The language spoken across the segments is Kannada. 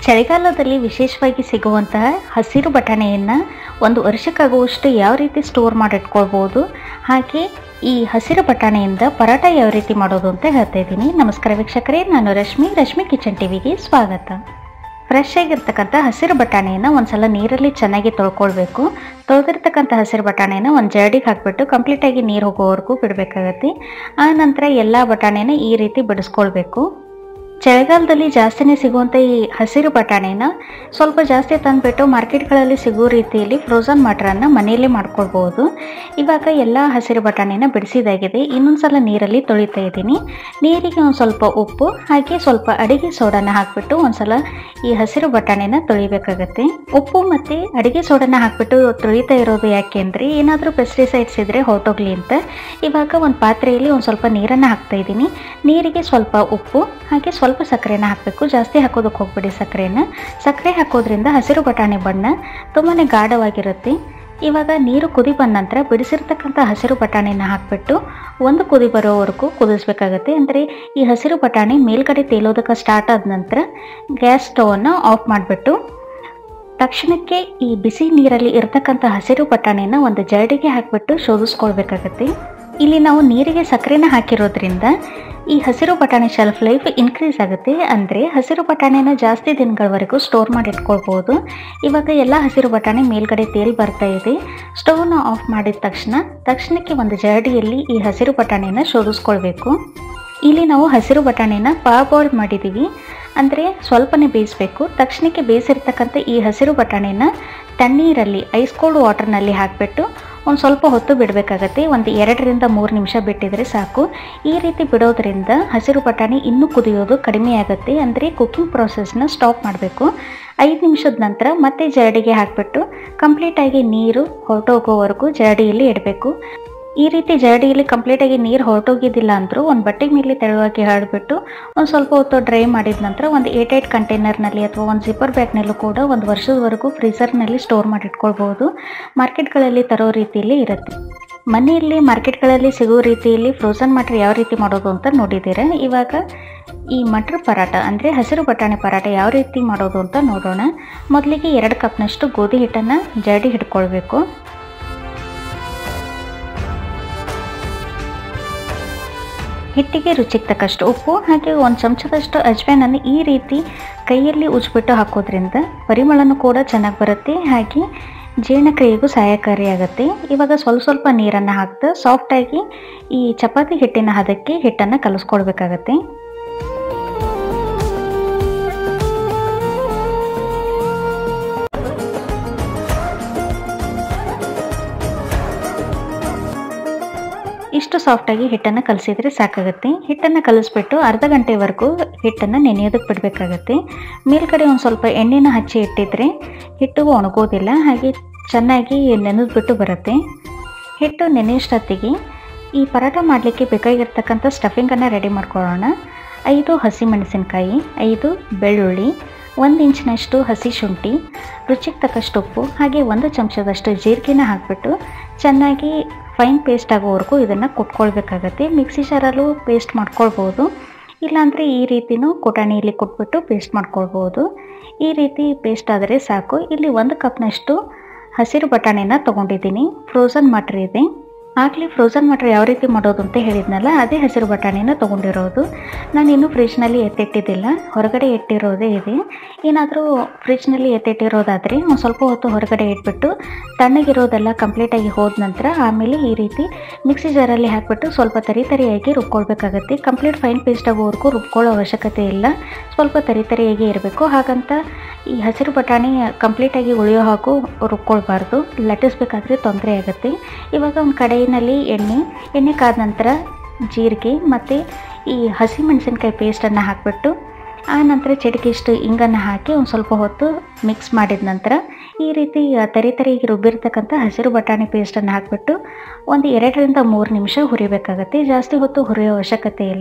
ಚಳಿಗಾಲದಲ್ಲಿ ವಿಶೇಷವಾಗಿ ಸಿಗುವಂತಹ ಹಸಿರು ಬಟಾಣಿಯನ್ನು ಒಂದು ವರ್ಷಕ್ಕಾಗುವಷ್ಟು ಯಾವ ರೀತಿ ಸ್ಟೋರ್ ಮಾಡಿಟ್ಕೊಳ್ಬೋದು ಹಾಗೆ ಈ ಹಸಿರು ಬಟಾಣಿಯಿಂದ ಪರಾಟ ಯಾವ ರೀತಿ ಮಾಡೋದು ಅಂತ ಹೇಳ್ತಾ ಇದ್ದೀನಿ ನಮಸ್ಕಾರ ವೀಕ್ಷಕರೇ ನಾನು ರಶ್ಮಿ ರಶ್ಮಿ ಕಿಚನ್ ಟಿವಿಗೆ ಸ್ವಾಗತ ಫ್ರೆಶ್ ಆಗಿರ್ತಕ್ಕಂಥ ಹಸಿರು ಬಟಾಣಿಯನ್ನು ಒಂದ್ಸಲ ನೀರಲ್ಲಿ ಚೆನ್ನಾಗಿ ತೊಳ್ಕೊಳ್ಬೇಕು ತೊಳೆದಿರ್ತಕ್ಕಂಥ ಹಸಿರು ಬಟಾಣಿನ ಒಂದು ಜರಡಿಗೆ ಹಾಕಿಬಿಟ್ಟು ಕಂಪ್ಲೀಟಾಗಿ ನೀರು ಹೋಗೋವರೆಗೂ ಬಿಡಬೇಕಾಗತ್ತೆ ಆ ನಂತರ ಎಲ್ಲ ಬಟಾಣಿನ ಈ ರೀತಿ ಬಿಡಿಸ್ಕೊಳ್ಬೇಕು ಚಳಿಗಾಲದಲ್ಲಿ ಜಾಸ್ತಿನೇ ಸಿಗುವಂಥ ಈ ಹಸಿರು ಬಟಾಣಿನ ಸ್ವಲ್ಪ ಜಾಸ್ತಿ ತಂದುಬಿಟ್ಟು ಮಾರ್ಕೆಟ್ಗಳಲ್ಲಿ ಸಿಗೋ ರೀತಿಯಲ್ಲಿ ಫ್ರೋಝನ್ ಮಟರನ್ನು ಮನೆಯಲ್ಲೇ ಮಾಡ್ಕೊಳ್ಬೋದು ಇವಾಗ ಎಲ್ಲ ಹಸಿರು ಬಟಾಣಿನ ಬಿಡಿಸಿದಾಗಿದೆ ಇನ್ನೊಂದು ಸಲ ನೀರಲ್ಲಿ ತೊಳಿತಾ ಇದ್ದೀನಿ ನೀರಿಗೆ ಒಂದು ಸ್ವಲ್ಪ ಉಪ್ಪು ಹಾಗೆ ಸ್ವಲ್ಪ ಅಡಿಗೆ ಸೋಡಾನ ಹಾಕಿಬಿಟ್ಟು ಒಂದ್ಸಲ ಈ ಹಸಿರು ಬಟಾಣಿನ ತೊಳಿಬೇಕಾಗತ್ತೆ ಉಪ್ಪು ಮತ್ತು ಅಡಿಗೆ ಸೋಡಾನ ಹಾಕಿಬಿಟ್ಟು ತೊಳಿತಾ ಇರೋದು ಯಾಕೆ ಅಂದರೆ ಏನಾದರೂ ಪೆಸ್ಟಿಸೈಡ್ಸ್ ಇದ್ದರೆ ಹೊರಟೋಗ್ಲಿ ಅಂತ ಇವಾಗ ಒಂದು ಪಾತ್ರೆಯಲ್ಲಿ ಒಂದು ಸ್ವಲ್ಪ ನೀರನ್ನು ಹಾಕ್ತಾ ಇದ್ದೀನಿ ನೀರಿಗೆ ಸ್ವಲ್ಪ ಉಪ್ಪು ಹಾಗೆ ಸ್ವಲ್ಪ ಸಕ್ಕರೆನ ಹಾಕಬೇಕು ಜಾಸ್ತಿ ಹಾಕೋದಕ್ಕೆ ಹೋಗ್ಬೇಡಿ ಸಕ್ಕರೆನ ಸಕ್ಕರೆ ಹಾಕೋದ್ರಿಂದ ಹಸಿರು ಬಟಾಣಿ ಬಣ್ಣ ತುಂಬಾ ಗಾಢವಾಗಿರುತ್ತೆ ಇವಾಗ ನೀರು ಕುದಿ ಬಂದ ನಂತರ ಬಿಡಿಸಿರ್ತಕ್ಕಂಥ ಹಸಿರು ಬಟಾಣಿನ ಹಾಕಿಬಿಟ್ಟು ಒಂದು ಕುದಿ ಬರೋವರೆಗೂ ಕುದಿಸ್ಬೇಕಾಗತ್ತೆ ಅಂದರೆ ಈ ಹಸಿರು ಬಟಾಣಿ ಮೇಲ್ಗಡೆ ತೇಲೋದಕ್ಕೆ ಸ್ಟಾರ್ಟ್ ಆದ ನಂತರ ಗ್ಯಾಸ್ ಸ್ಟವನ್ನು ಆಫ್ ಮಾಡಿಬಿಟ್ಟು ತಕ್ಷಣಕ್ಕೆ ಈ ಬಿಸಿ ನೀರಲ್ಲಿ ಇರ್ತಕ್ಕಂಥ ಹಸಿರು ಬಟಾಣಿನ ಒಂದು ಜರಡಿಗೆ ಹಾಕಿಬಿಟ್ಟು ಶೋಧಿಸ್ಕೊಳ್ಬೇಕಾಗತ್ತೆ ಇಲ್ಲಿ ನಾವು ನೀರಿಗೆ ಸಕ್ಕರೆನ ಹಾಕಿರೋದ್ರಿಂದ ಈ ಹಸಿರು ಬಟಾಣಿ ಶೆಲ್ಫ್ ಲೈಫ್ ಇನ್ಕ್ರೀಸ್ ಆಗುತ್ತೆ ಅಂದರೆ ಹಸಿರು ಬಟಾಣಿನ ಜಾಸ್ತಿ ದಿನಗಳವರೆಗೂ ಸ್ಟೋರ್ ಮಾಡಿ ಇಟ್ಕೊಳ್ಬೋದು ಇವಾಗ ಎಲ್ಲ ಹಸಿರು ಬಟಾಣಿ ಮೇಲ್ಗಡೆ ತೇಲ್ ಬರ್ತಾ ಇದೆ ಸ್ಟವ್ನ ಆಫ್ ಮಾಡಿದ ತಕ್ಷಣ ತಕ್ಷಣಕ್ಕೆ ಒಂದು ಜರಡಿಯಲ್ಲಿ ಈ ಹಸಿರು ಬಟಾಣಿನ ಶೋಧಿಸ್ಕೊಳ್ಬೇಕು ಇಲ್ಲಿ ನಾವು ಹಸಿರು ಬಟಾಣಿನ ಪಾ ಬಾಯ್ಲ್ ಮಾಡಿದ್ದೀವಿ ಅಂದರೆ ಸ್ವಲ್ಪನೇ ಬೇಯಿಸಬೇಕು ತಕ್ಷಣಕ್ಕೆ ಬೇಯಿಸಿರ್ತಕ್ಕಂಥ ಈ ಹಸಿರು ಬಟಾಣಿನ ತಣ್ಣೀರಲ್ಲಿ ಐಸ್ ಕೋಲ್ಡ್ ವಾಟರ್ನಲ್ಲಿ ಹಾಕಿಬಿಟ್ಟು ಒಂದು ಸ್ವಲ್ಪ ಹೊತ್ತು ಬಿಡಬೇಕಾಗತ್ತೆ ಒಂದು ಎರಡರಿಂದ ಮೂರು ನಿಮಿಷ ಬಿಟ್ಟಿದ್ರೆ ಸಾಕು ಈ ರೀತಿ ಬಿಡೋದ್ರಿಂದ ಹಸಿರು ಬಟಾಣಿ ಇನ್ನೂ ಕುದಿಯೋದು ಕಡಿಮೆ ಆಗುತ್ತೆ ಅಂದರೆ ಕುಕ್ಕಿಂಗ್ ಪ್ರಾಸೆಸ್ನ ಸ್ಟಾಪ್ ಮಾಡಬೇಕು ಐದು ನಿಮಿಷದ ನಂತರ ಮತ್ತೆ ಜರಡಿಗೆ ಹಾಕಿಬಿಟ್ಟು ಕಂಪ್ಲೀಟಾಗಿ ನೀರು ಹೊರಟೋಗೋವರೆಗೂ ಜರಡಿಯಲ್ಲಿ ಇಡಬೇಕು ಈ ರೀತಿ ಜರಡಿಯಲ್ಲಿ ಕಂಪ್ಲೀಟಾಗಿ ನೀರು ಹೊರಟೋಗಿದ್ದಿಲ್ಲ ಅಂದರೂ ಒಂದು ಬಟ್ಟೆ ಮೇಲೆ ತೆಳುವಾಗಿ ಹರಡ್ಬಿಟ್ಟು ಒಂದು ಸ್ವಲ್ಪ ಹೊತ್ತು ಡ್ರೈ ಮಾಡಿದ ನಂತರ ಒಂದು ಏಟ್ ಏಟ್ ಕಂಟೈನರ್ನಲ್ಲಿ ಅಥವಾ ಒಂದು ಜಿಪ್ಪರ್ ಬ್ಯಾಗ್ನಲ್ಲೂ ಕೂಡ ಒಂದು ವರ್ಷದವರೆಗೂ ಫ್ರೀಸರ್ನಲ್ಲಿ ಸ್ಟೋರ್ ಮಾಡಿಟ್ಕೊಳ್ಬೋದು ಮಾರ್ಕೆಟ್ಗಳಲ್ಲಿ ತರೋ ರೀತಿಯಲ್ಲಿ ಇರುತ್ತೆ ಮನೆಯಲ್ಲಿ ಮಾರ್ಕೆಟ್ಗಳಲ್ಲಿ ಸಿಗೋ ರೀತಿಯಲ್ಲಿ ಫ್ರೋಝನ್ ಮಟರ್ ಯಾವ ರೀತಿ ಮಾಡೋದು ಅಂತ ನೋಡಿದ್ದೀರಾ ಇವಾಗ ಈ ಮಟರ್ ಪರಾಟ ಅಂದರೆ ಹಸಿರು ಬಟಾಣಿ ಪರಾಟ ಯಾವ ರೀತಿ ಮಾಡೋದು ಅಂತ ನೋಡೋಣ ಮೊದಲಿಗೆ ಎರಡು ಕಪ್ನಷ್ಟು ಗೋಧಿ ಹಿಟ್ಟನ್ನು ಜರಡಿ ಹಿಡ್ಕೊಳ್ಬೇಕು ಹಿಟ್ಟಿಗೆ ರುಚಿಗೆ ತಕ್ಕಷ್ಟು ಉಪ್ಪು ಹಾಗೆ ಒಂದು ಚಮಚದಷ್ಟು ಅಜ್ವಾನನ್ನು ಈ ರೀತಿ ಕೈಯಲ್ಲಿ ಉಜ್ಬಿಟ್ಟು ಹಾಕೋದ್ರಿಂದ ಪರಿಮಳನೂ ಕೂಡ ಚೆನ್ನಾಗಿ ಬರುತ್ತೆ ಹಾಗೆ ಜೀರ್ಣಕ್ರಿಯೆಗೂ ಸಹಾಯಕಾರಿಯಾಗುತ್ತೆ ಇವಾಗ ಸ್ವಲ್ಪ ಸ್ವಲ್ಪ ನೀರನ್ನು ಹಾಕ್ತಾ ಸಾಫ್ಟಾಗಿ ಈ ಚಪಾತಿ ಹಿಟ್ಟಿನ ಹದಕ್ಕೆ ಹಿಟ್ಟನ್ನು ಕಲಿಸ್ಕೊಳ್ಬೇಕಾಗತ್ತೆ ಇಷ್ಟು ಸಾಫ್ಟಾಗಿ ಹಿಟ್ಟನ್ನು ಕಲಸಿದ್ರೆ ಸಾಕಾಗುತ್ತೆ ಹಿಟ್ಟನ್ನು ಕಲಿಸ್ಬಿಟ್ಟು ಅರ್ಧ ಗಂಟೆವರೆಗೂ ಹಿಟ್ಟನ್ನು ನೆನೆಯೋದಕ್ಕೆ ಬಿಡಬೇಕಾಗತ್ತೆ ಮೇಲ್ಗಡೆ ಒಂದು ಸ್ವಲ್ಪ ಎಣ್ಣೆನ ಹಚ್ಚಿ ಇಟ್ಟಿದ್ರೆ ಹಿಟ್ಟು ಒಣಗೋದಿಲ್ಲ ಹಾಗೆ ಚೆನ್ನಾಗಿ ನೆನೆದ್ಬಿಟ್ಟು ಬರುತ್ತೆ ಹಿಟ್ಟು ನೆನೆಯಷ್ಟೊತ್ತಿಗೆ ಈ ಪರಾಟ ಮಾಡಲಿಕ್ಕೆ ಬೇಕಾಗಿರ್ತಕ್ಕಂಥ ಸ್ಟಫಿಂಗನ್ನು ರೆಡಿ ಮಾಡ್ಕೊಳ್ಳೋಣ ಐದು ಹಸಿಮೆಣಸಿನಕಾಯಿ ಐದು ಬೆಳ್ಳುಳ್ಳಿ ಒಂದು ಇಂಚಿನಷ್ಟು ಹಸಿ ಶುಂಠಿ ರುಚಿಗೆ ತಕ್ಕಷ್ಟು ಉಪ್ಪು ಹಾಗೆ ಒಂದು ಚಮಚದಷ್ಟು ಜೀರಿಗೆನ ಹಾಕಿಬಿಟ್ಟು ಚೆನ್ನಾಗಿ ಫೈನ್ ಪೇಸ್ಟ್ ಆಗೋವರೆಗೂ ಇದನ್ನು ಕುಟ್ಕೊಳ್ಬೇಕಾಗತ್ತೆ ಮಿಕ್ಸಿ ಜಾರಲ್ಲೂ ಪೇಸ್ಟ್ ಮಾಡ್ಕೊಳ್ಬೋದು ಇಲ್ಲಾಂದರೆ ಈ ರೀತಿನೂ ಕುಟಾಣಿಯಲ್ಲಿ ಕೊಟ್ಬಿಟ್ಟು ಪೇಸ್ಟ್ ಮಾಡ್ಕೊಳ್ಬೋದು ಈ ರೀತಿ ಪೇಸ್ಟ್ ಆದರೆ ಸಾಕು ಇಲ್ಲಿ ಒಂದು ಕಪ್ನಷ್ಟು ಹಸಿರು ಬಟಾಣಿನ ತೊಗೊಂಡಿದ್ದೀನಿ ಫ್ರೋಝನ್ ಮಟರ್ ಇದೆ ಆಗಲೇ ಫ್ರೋಝನ್ ಮಟರ್ ಯಾವ ರೀತಿ ಮಾಡೋದು ಅಂತ ಹೇಳಿದ್ನಲ್ಲ ಅದೇ ಹಸಿರು ಬಟಾಣಿನ ತೊಗೊಂಡಿರೋದು ನಾನು ಇನ್ನೂ ಫ್ರಿಜ್ನಲ್ಲಿ ಎತ್ತಿಟ್ಟಿದ್ದಿಲ್ಲ ಹೊರಗಡೆ ಇಟ್ಟಿರೋದೇ ಇದೆ ಏನಾದರೂ ಫ್ರಿಜ್ನಲ್ಲಿ ಎತ್ತಿಟ್ಟಿರೋದಾದರೆ ಒಂದು ಸ್ವಲ್ಪ ಹೊತ್ತು ಹೊರಗಡೆ ಇಟ್ಬಿಟ್ಟು ತಣ್ಣಗಿರೋದೆಲ್ಲ ಕಂಪ್ಲೀಟಾಗಿ ಹೋದ ನಂತರ ಆಮೇಲೆ ಈ ರೀತಿ ಮಿಕ್ಸಿ ಜಾರಲ್ಲಿ ಹಾಕಿಬಿಟ್ಟು ಸ್ವಲ್ಪ ತರಿ ತರಿಯಾಗಿ ರುಬ್ಕೊಳ್ಬೇಕಾಗತ್ತೆ ಕಂಪ್ಲೀಟ್ ಫೈನ್ ಪೇಸ್ಟ್ ಆಗೋವರೆಗೂ ರುಬ್ಕೊಳ್ಳೋ ಅವಶ್ಯಕತೆ ಇಲ್ಲ ಸ್ವಲ್ಪ ತರಿ ತರಿಯಾಗಿ ಇರಬೇಕು ಹಾಗಂತ ಈ ಹಸಿರು ಬಟಾಣಿ ಕಂಪ್ಲೀಟಾಗಿ ಉಳಿಯೋ ಹಾಗೂ ರುಬ್ಕೊಳ್ಬಾರ್ದು ಲಟ್ಟಿಸ್ಬೇಕಾದ್ರೆ ತೊಂದರೆ ಆಗುತ್ತೆ ಇವಾಗ ಒಂದು ಕಡೆಯಲ್ಲಿ ಎಣ್ಣೆ ಎಣ್ಣೆ ಕಾದ ನಂತರ ಜೀರಿಗೆ ಮತ್ತು ಈ ಹಸಿ ಮೆಣಸಿನ್ಕಾಯಿ ಪೇಸ್ಟನ್ನು ಹಾಕಿಬಿಟ್ಟು ಆ ನಂತರ ಚಿಟಿಕೆಷ್ಟು ಇಂಗನ್ನು ಹಾಕಿ ಒಂದು ಸ್ವಲ್ಪ ಹೊತ್ತು ಮಿಕ್ಸ್ ಮಾಡಿದ ನಂತರ ಈ ರೀತಿ ತರಿ ತರಿಗೆ ರುಬ್ಬಿರ್ತಕ್ಕಂಥ ಹಸಿರು ಬಟಾಣಿ ಪೇಸ್ಟನ್ನು ಹಾಕಿಬಿಟ್ಟು ಒಂದು ಎರಡರಿಂದ ಮೂರು ನಿಮಿಷ ಹುರಿಬೇಕಾಗತ್ತೆ ಜಾಸ್ತಿ ಹೊತ್ತು ಹುರಿಯೋ ಅವಶ್ಯಕತೆ ಇಲ್ಲ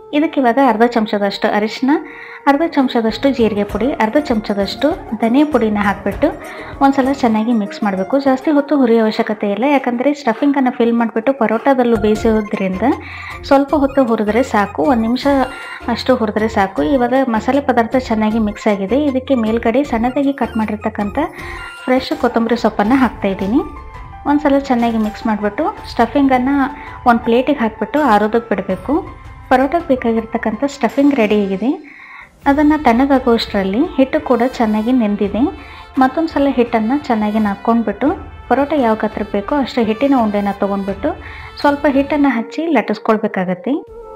ಇದಕ್ಕೆ ಇವಾಗ ಅರ್ಧ ಚಮಚದಷ್ಟು ಅರಿಶಿನ ಅರ್ಧ ಚಮಚದಷ್ಟು ಜೀರಿಗೆ ಪುಡಿ ಅರ್ಧ ಚಮಚದಷ್ಟು ಧನಿಯ ಪುಡಿನ ಹಾಕಿಬಿಟ್ಟು ಒಂದ್ಸಲ ಚೆನ್ನಾಗಿ ಮಿಕ್ಸ್ ಮಾಡಬೇಕು ಜಾಸ್ತಿ ಹೊತ್ತು ಹುರಿಯೋ ಅವಶ್ಯಕತೆ ಇಲ್ಲ ಯಾಕಂದರೆ ಸ್ಟಫಿಂಗನ್ನು ಫಿಲ್ ಮಾಡಿಬಿಟ್ಟು ಪರೋಟಾದಲ್ಲೂ ಬೇಯಿಸೋದ್ರಿಂದ ಸ್ವಲ್ಪ ಹೊತ್ತು ಹುರಿದ್ರೆ ಸಾಕು ಒಂದು ನಿಮಿಷ ಅಷ್ಟು ಹುರಿದ್ರೆ ಸಾಕು ಇವಾಗ ಮಸಾಲೆ ಪದಾರ್ಥ ಚೆನ್ನಾಗಿ ಮಿಕ್ಸ್ ಆಗಿದೆ ಇದಕ್ಕೆ ಮೇಲ್ಗಡೆ ಸಣ್ಣದಾಗಿ ಕಟ್ ಮಾಡಿರ್ತಕ್ಕಂಥ ಫ್ರೆಶ್ ಕೊತ್ತಂಬರಿ ಸೊಪ್ಪನ್ನು ಹಾಕ್ತಾಯಿದ್ದೀನಿ ಒಂದು ಸಲ ಚೆನ್ನಾಗಿ ಮಿಕ್ಸ್ ಮಾಡಿಬಿಟ್ಟು ಸ್ಟಫಿಂಗನ್ನು ಒಂದು ಪ್ಲೇಟಿಗೆ ಹಾಕಿಬಿಟ್ಟು ಆರೋದಕ್ಕೆ ಬಿಡಬೇಕು ಪರೋಟಕ್ಕೆ ಬೇಕಾಗಿರ್ತಕ್ಕಂಥ ಸ್ಟಫಿಂಗ್ ರೆಡಿ ಆಗಿದೆ ಅದನ್ನು ತಣ್ಣಗಾಗುವಷ್ಟರಲ್ಲಿ ಹಿಟ್ಟು ಕೂಡ ಚೆನ್ನಾಗಿ ನೆಂದಿದೆ ಮತ್ತೊಂದು ಸಲ ಹಿಟ್ಟನ್ನು ಚೆನ್ನಾಗಿ ನಾದ್ಕೊಂಡ್ಬಿಟ್ಟು ಪರೋಟ ಯಾವ ಗಾತ್ರ ಬೇಕೋ ಅಷ್ಟು ಹಿಟ್ಟಿನ ಉಂಡೆನ ತೊಗೊಂಡ್ಬಿಟ್ಟು ಸ್ವಲ್ಪ ಹಿಟ್ಟನ್ನು ಹಚ್ಚಿ ಲಟ್ಟಿಸ್ಕೊಳ್ಬೇಕಾಗತ್ತೆ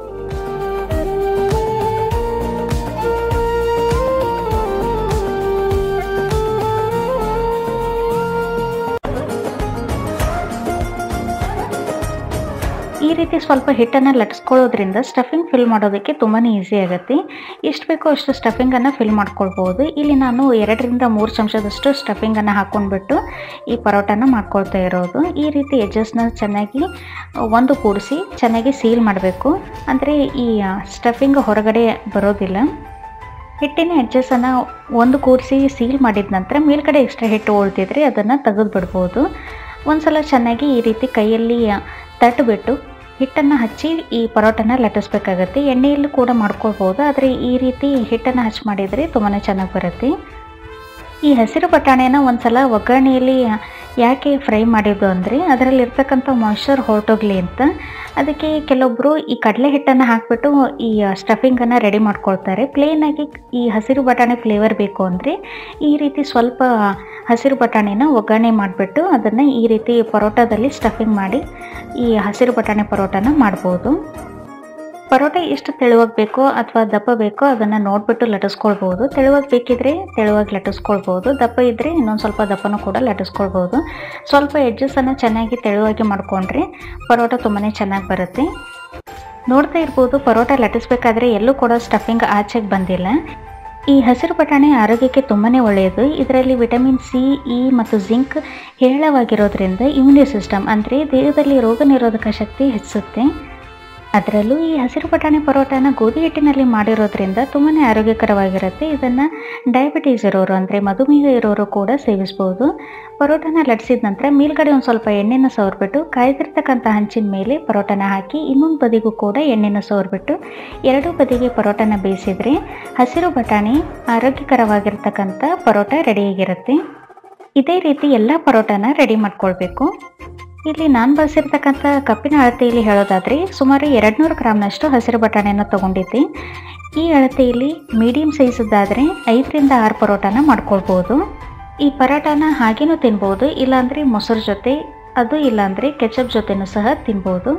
ಈ ರೀತಿ ಸ್ವಲ್ಪ ಹಿಟ್ಟನ್ನು ಲಟ್ಸ್ಕೊಳ್ಳೋದ್ರಿಂದ ಸ್ಟಫಿಂಗ್ ಫಿಲ್ ಮಾಡೋದಕ್ಕೆ ತುಂಬಾ ಈಸಿ ಆಗುತ್ತೆ ಎಷ್ಟು ಬೇಕೋ ಅಷ್ಟು ಸ್ಟಫಿಂಗನ್ನು ಫಿಲ್ ಮಾಡ್ಕೊಳ್ಬೋದು ಇಲ್ಲಿ ನಾನು ಎರಡರಿಂದ ಮೂರು ಚಮಚದಷ್ಟು ಸ್ಟಫಿಂಗನ್ನು ಹಾಕ್ಕೊಂಡ್ಬಿಟ್ಟು ಈ ಪರೋಟಾನ ಮಾಡ್ಕೊಳ್ತಾ ಇರೋದು ಈ ರೀತಿ ಎಡ್ಜಸ್ನ ಚೆನ್ನಾಗಿ ಒಂದು ಕೂಡಿಸಿ ಚೆನ್ನಾಗಿ ಸೀಲ್ ಮಾಡಬೇಕು ಅಂದರೆ ಈ ಸ್ಟಫಿಂಗ್ ಹೊರಗಡೆ ಬರೋದಿಲ್ಲ ಹಿಟ್ಟಿನ ಎಡ್ಜಸ್ಸನ್ನು ಒಂದು ಕೂಡಿಸಿ ಸೀಲ್ ಮಾಡಿದ ನಂತರ ಮೇಲ್ಗಡೆ ಎಕ್ಸ್ಟ್ರಾ ಹಿಟ್ಟು ಉಳಿದಿದ್ರೆ ಅದನ್ನು ತೆಗೆದು ಬಿಡ್ಬೋದು ಒಂದ್ಸಲ ಚೆನ್ನಾಗಿ ಈ ರೀತಿ ಕೈಯಲ್ಲಿ ತಟ್ಟುಬಿಟ್ಟು ಹಿಟ್ಟನ್ನು ಹಚ್ಚಿ ಈ ಪರೋಟನ ಲಟ್ಟಿಸ್ಬೇಕಾಗತ್ತೆ ಎಣ್ಣೆಯಲ್ಲೂ ಕೂಡ ಮಾಡ್ಕೊಳ್ಬೋದು ಆದರೆ ಈ ರೀತಿ ಹಿಟ್ಟನ್ನು ಹಚ್ಚಿ ಮಾಡಿದರೆ ತುಂಬಾ ಚೆನ್ನಾಗಿ ಬರುತ್ತೆ ಈ ಹಸಿರು ಬಟಾಣಿನ ಒಂದ್ಸಲ ಒಗ್ಗರಣೆಯಲ್ಲಿ ಯಾಕೆ ಫ್ರೈ ಮಾಡಿದ್ದು ಅಂದರೆ ಅದರಲ್ಲಿ ಇರ್ತಕ್ಕಂಥ ಮಾಯ್ಶ್ಚರ್ ಹೊರಟೋಗ್ಲಿ ಅಂತ ಅದಕ್ಕೆ ಕೆಲವೊಬ್ಬರು ಈ ಕಡಲೆ ಹಿಟ್ಟನ್ನು ಹಾಕಿಬಿಟ್ಟು ಈ ಸ್ಟಫಿಂಗನ್ನು ರೆಡಿ ಮಾಡ್ಕೊಳ್ತಾರೆ ಪ್ಲೇನಾಗಿ ಈ ಹಸಿರು ಬಟಾಣಿ ಫ್ಲೇವರ್ ಬೇಕು ಅಂದರೆ ಈ ರೀತಿ ಸ್ವಲ್ಪ ಹಸಿರು ಬಟಾಣಿನ ಒಗ್ಗರಣೆ ಮಾಡಿಬಿಟ್ಟು ಅದನ್ನು ಈ ರೀತಿ ಪರೋಟದಲ್ಲಿ ಸ್ಟಫಿಂಗ್ ಮಾಡಿ ಈ ಹಸಿರು ಬಟಾಣಿ ಪರೋಟನ ಮಾಡ್ಬೋದು ಪರೋಟ ಎಷ್ಟು ತೆಳುವಾಗಿ ಬೇಕೋ ಅಥವಾ ದಪ್ಪ ಬೇಕೋ ಅದನ್ನು ನೋಡಿಬಿಟ್ಟು ಲಟ್ಟಿಸ್ಕೊಳ್ಬೋದು ತೆಳುವಾಗಿ ಬೇಕಿದ್ರೆ ತೆಳುವಾಗಿ ಲಟ್ಟಿಸ್ಕೊಳ್ಬೋದು ದಪ್ಪ ಇದ್ದರೆ ಇನ್ನೊಂದು ಸ್ವಲ್ಪ ದಪ್ಪನೂ ಕೂಡ ಲಟ್ಟಿಸ್ಕೊಳ್ಬೋದು ಸ್ವಲ್ಪ ಎಡ್ಜಸನ್ನು ಚೆನ್ನಾಗಿ ತೆಳುವಾಗಿ ಮಾಡಿಕೊಂಡ್ರೆ ಪರೋಟ ತುಂಬಾ ಚೆನ್ನಾಗಿ ಬರುತ್ತೆ ನೋಡ್ತಾ ಇರ್ಬೋದು ಪರೋಟ ಲಟ್ಟಿಸ್ಬೇಕಾದ್ರೆ ಎಲ್ಲೂ ಕೂಡ ಸ್ಟಫಿಂಗ್ ಆಚೆಗೆ ಬಂದಿಲ್ಲ ಈ ಹಸಿರು ಬಟಾಣಿ ಆರೋಗ್ಯಕ್ಕೆ ತುಂಬಾ ಒಳ್ಳೆಯದು ಇದರಲ್ಲಿ ವಿಟಮಿನ್ ಸಿ ಇ ಮತ್ತು ಜಿಂಕ್ ಹೇರಳವಾಗಿರೋದ್ರಿಂದ ಇಮ್ಯುನಿ ಸಿಸ್ಟಮ್ ಅಂದರೆ ದೇಹದಲ್ಲಿ ರೋಗ ನಿರೋಧಕ ಶಕ್ತಿ ಹೆಚ್ಚುತ್ತೆ ಅದರಲ್ಲೂ ಈ ಹಸಿರು ಬಟಾಣಿ ಪರೋಟಾನ ಗೋಧಿ ಹಿಟ್ಟಿನಲ್ಲಿ ಮಾಡಿರೋದ್ರಿಂದ ತುಂಬಾ ಆರೋಗ್ಯಕರವಾಗಿರುತ್ತೆ ಇದನ್ನು ಡಯಾಬಿಟೀಸ್ ಇರೋರು ಅಂದರೆ ಮಧುಮೇಹ ಇರೋರು ಕೂಡ ಸೇವಿಸ್ಬೋದು ಪರೋಟನ ಲಟ್ಸಿದ ನಂತರ ಮೇಲ್ಗಡೆ ಒಂದು ಸ್ವಲ್ಪ ಎಣ್ಣೆನ ಸವರ್ಬಿಟ್ಟು ಕಾಯ್ದಿರ್ತಕ್ಕಂಥ ಹಂಚಿನ ಮೇಲೆ ಪರೋಟನ ಹಾಕಿ ಇನ್ನೊಂದು ಬದಿಗೂ ಕೂಡ ಎಣ್ಣೆನ ಸವರ್ಬಿಟ್ಟು ಎರಡೂ ಬದಿಗೆ ಪರೋಟನ ಬೇಯಿಸಿದರೆ ಹಸಿರು ಬಟಾಣಿ ಆರೋಗ್ಯಕರವಾಗಿರ್ತಕ್ಕಂಥ ಪರೋಟ ರೆಡಿಯಾಗಿರುತ್ತೆ ಇದೇ ರೀತಿ ಎಲ್ಲ ಪರೋಟನ ರೆಡಿ ಮಾಡ್ಕೊಳ್ಬೇಕು ಇಲ್ಲಿ ನಾನು ಬಳಸಿರ್ತಕ್ಕಂಥ ಕಪ್ಪಿನ ಅಳತೆಯಲ್ಲಿ ಹೇಳೋದಾದರೆ ಸುಮಾರು ಎರಡುನೂರು ಗ್ರಾಮ್ನಷ್ಟು ಹಸಿರು ಬಟಾಣಿಯನ್ನು ತೊಗೊಂಡಿದ್ದೆ ಈ ಅಳತೆಯಲ್ಲಿ ಮೀಡಿಯಮ್ ಸೈಜದ್ದಾದರೆ ಐದರಿಂದ ಆರು ಪರೋಟಾನ ಮಾಡ್ಕೊಳ್ಬೋದು ಈ ಪರೋಟಾನ ಹಾಗೇನೂ ತಿನ್ಬೋದು ಇಲ್ಲಾಂದರೆ ಮೊಸರು ಜೊತೆ ಅದು ಇಲ್ಲಾಂದರೆ ಕೆಚಪ್ ಜೊತೆನೂ ಸಹ ತಿನ್ಬೋದು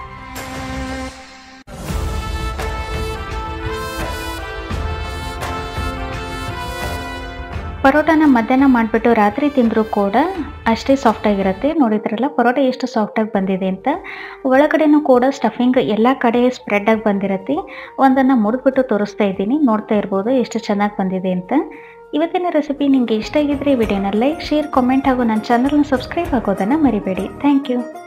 ಪರೋಟಾನ ಮಧ್ಯಾಹ್ನ ಮಾಡಿಬಿಟ್ಟು ರಾತ್ರಿ ತಿಂದರೂ ಕೂಡ ಅಷ್ಟೇ ಸಾಫ್ಟಾಗಿರುತ್ತೆ ನೋಡಿದ್ರಲ್ಲ ಪರೋಟ ಎಷ್ಟು ಸಾಫ್ಟಾಗಿ ಬಂದಿದೆ ಅಂತ ಒಳಗಡೆನೂ ಕೂಡ ಸ್ಟಫಿಂಗ್ ಎಲ್ಲ ಕಡೆ ಸ್ಪ್ರೆಡ್ಡಾಗಿ ಬಂದಿರುತ್ತೆ ಒಂದನ್ನು ಮುರಿದ್ಬಿಟ್ಟು ತೋರಿಸ್ತಾ ಇದ್ದೀನಿ ನೋಡ್ತಾ ಇರ್ಬೋದು ಎಷ್ಟು ಚೆನ್ನಾಗಿ ಬಂದಿದೆ ಅಂತ ಇವತ್ತಿನ ರೆಸಿಪಿ ನಿಮಗೆ ಇಷ್ಟ ಆಗಿದ್ರೆ ವಿಡಿಯೋನ ಲೈಕ್ ಶೇರ್ ಕಾಮೆಂಟ್ ಹಾಗೂ ನನ್ನ ಚಾನಲ್ನ ಸಬ್ಸ್ಕ್ರೈಬ್ ಆಗೋದನ್ನು ಮರಿಬೇಡಿ ಥ್ಯಾಂಕ್ ಯು